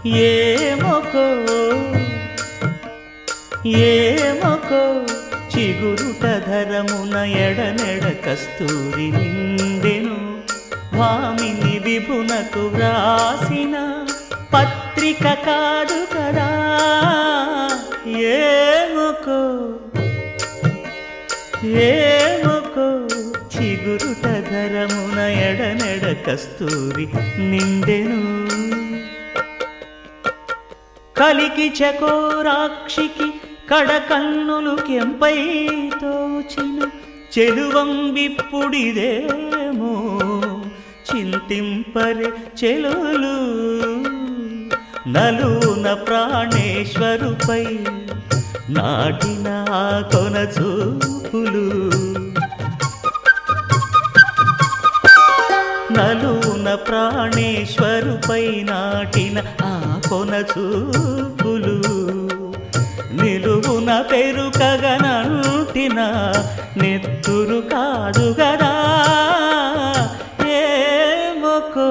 ఏమొకో ఏమొకో చిగురుట ధరమున ఎడనెడ కస్తూరి నిండెను భామిని విభునకు వ్రాసిన పత్రిక కాదు కదా ఏమొకో ఏమొకో చిగురుట ధరమున ఎడనెడ కస్తూరి నిండెను కలికి చకోరాక్షికి కడకన్నులు కెంపై తోచిన చెలువం విప్పుడిదేమో చింతింపరే చెలులు నలున ప్రాణేశ్వరుపై నాటిన ఆ కొన చూపులు నలున ప్రాణేశ్వరుపై నాటిన ఆ కొన చూపులు నిలువున పెరుకగనంటిన నెత్తురు కాదు గదా ఏమొకో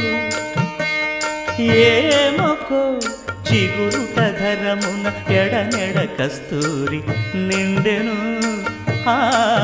ఏమొకో చిగురుట ధరమున ఎడనెడ కస్తూరి నిండెను ఆ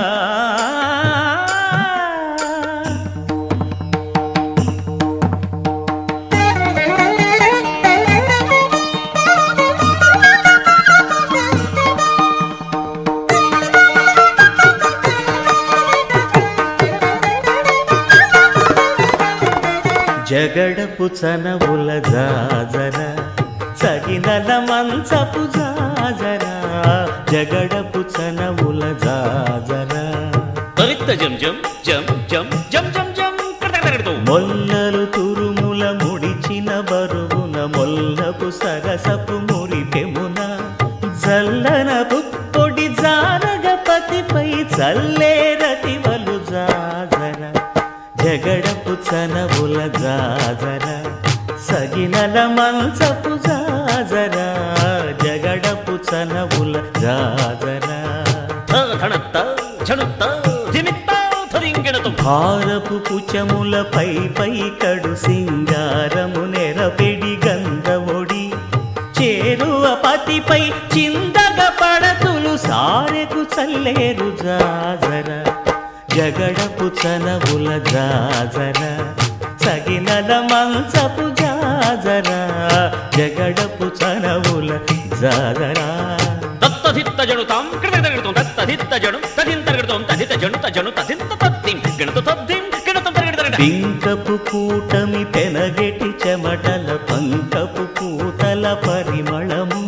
జగడపు చనవుల జాజర సగినల మంచపు జాజర జగడపు చనవుల జాజర తరిత్త జం జం జం జం జం జం జం కడతకడతకడతో. మొల్లలు తురుముల ముడిచిన బరువున మొల్లపు సరసపు మురిపెమున జల్లన పుప్పొడి జానగపతిపై చల్లేరతివలు జాజర జగడపు చనవుల జాజర సగినల మంచపు జాజర జగడపు చనవుల జాజర త ధణత్త ఝణుత్త ధిమిత్త ధరింగిణతో. భారపు పుచములపై పై కడు సింగారము నెరపెడి గంధవొడి చేరువ పతిపై చిందగ పడతులు సారెకు చల్లేరు జాజర జగడపు చనవుల జాజర సగినల మంచపు జాజర జగడపు చనవుల జాజరా దత్తధిత్త జణుతాం కడతకడతకడతో. దత్తధిత్త జణు తదింతరగడతోం తదిత జణు తజణు తదింత తద్దిం గణత తద్దిం గణతం తరగడతరగడ. పింకపు కూటమి పెనగెటి చెమటల పంకపు పూతల పరిమళము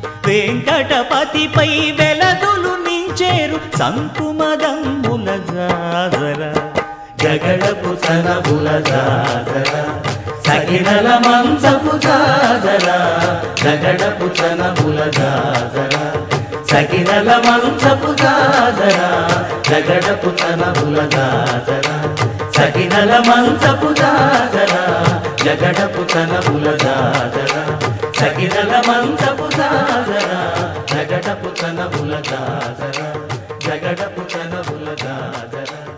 వెంకటపతిపై వెలదులు నించేరు సంకుమదమ్ముల జాజర జగడపు సనబుల జాజర సగినల మంచపు జాజర జగడపు సనబుల జాజర సగినల మంచపు జాజర జగడపు సనబుల జాజర సగినల మంచపు జాజర జగడపు సనబుల జాజర సగినల మంచపు జాజర జగడపు సనబుల జాజర జగడపు సనబుల జాజర